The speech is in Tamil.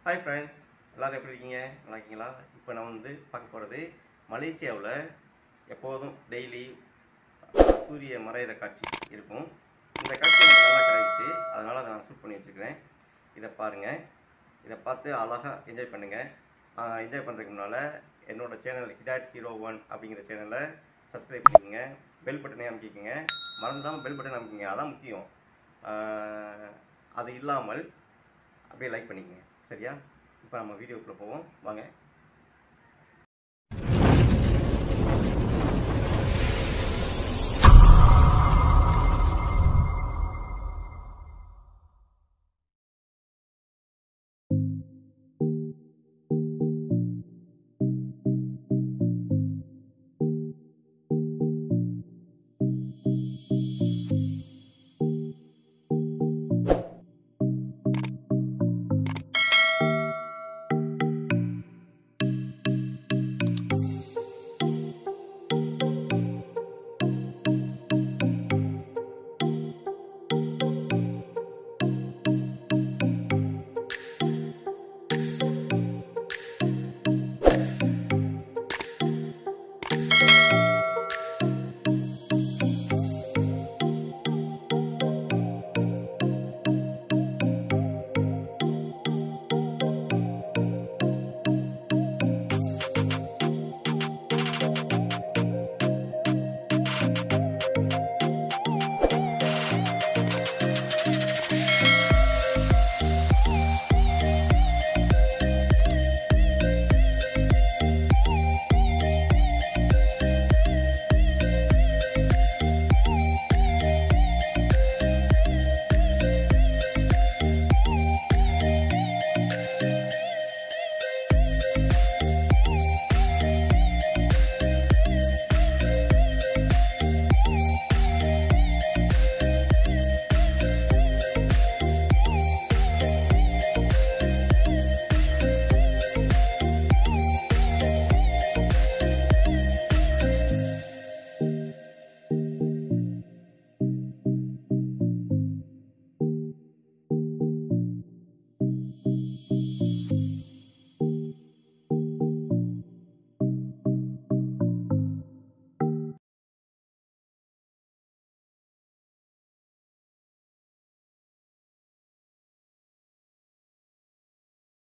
ஹாய் ஃப்ரெண்ட்ஸ் எல்லோரும் எப்படி இருக்கீங்க நல்லா இருக்கீங்களா இப்போ நான் வந்து பார்க்க போகிறது மலேசியாவில் எப்போதும் டெய்லி சூரிய மறையிற காட்சி இருக்கும் இந்த காட்சி எனக்கு நல்லா கிடைச்சிச்சு அதனால் அதை நான் ஷூட் பண்ணி வச்சுருக்கிறேன் இதை பாருங்கள் இதை பார்த்து அழகாக என்ஜாய் பண்ணுங்கள் என்ஜாய் பண்ணுறதுக்கு முன்னால் என்னோடய சேனல் ஹிடாட் ஹீரோ ஒன் அப்படிங்கிற சேனலை சப்ஸ்கிரைப் பண்ணிக்கோங்க பெல் பட்டனை அமைக்கிக்கோங்க மறந்துடாமல் பெல் பட்டன் அமைக்கிங்க அதான் முக்கியம் ஆஹ் அது இல்லாமல் அப்படியே லைக் பண்ணிக்கங்க சரியா இப்போ நம்ம வீடியோக்குள்ளே போவோம் வாங்க